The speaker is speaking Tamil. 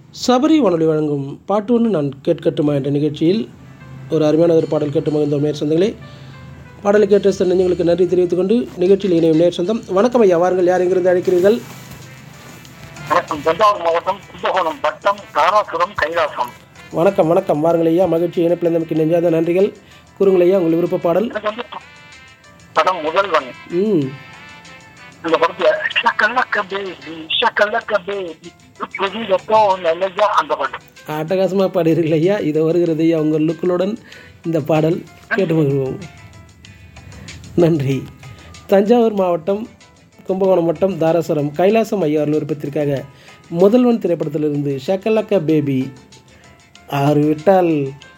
சபரி வானொலி வழங்கும் பாட்டு ஒன்று நான் கேட்கட்டுமா என்ற நிகழ்ச்சியில் ஒரு அருமையான ஒரு பாடல் கேட்டு மகிழ்ந்தோம் நேர் சொந்தங்களே பாடலை கேட்ட சில நெஞ்சங்களுக்கு நன்றி தெரிவித்துக் கொண்டு நிகழ்ச்சியில் இணையும் நேர் சொந்தம் வணக்கம் ஐயா வாருங்கள் யார் எங்கிருந்து அழைக்கிறீர்கள் வணக்கம் தஞ்சாவூர் மாவட்டம் கும்பகோணம் வட்டம் தாராசுரம் கைலாசம் வணக்கம் வணக்கம் வாருங்கள் ஐயா மகிழ்ச்சி இணைப்பில் நமக்கு நெஞ்சாத நன்றிகள் கூறுங்கள் ஐயா உங்கள் விருப்ப பாடல் எனக்கு வந்து படம் முதல்வன் ம் இந்த படத்துல ஷக்கலக்க பேபி ஷக்கலக்க பேபி புதியத்தோ நல்லதா அந்த படம் அட்டகாசமாக பாடுகிறீர்கள் ஐயா இது வருகிறது ஐயா உங்கள் லுக்களுடன் இந்த பாடல் கேட்டு மகிழ்வோம் நன்றி தஞ்சாவூர் மாவட்டம் கும்பகோணம் வட்டம் தாராசுரம் கைலாசம் ஐயா அவர்கள் விருப்பத்திற்காக முதல்வன் திரைப்படத்திலிருந்து ஷக்கலக்க பேபி ஆறு விட்டால்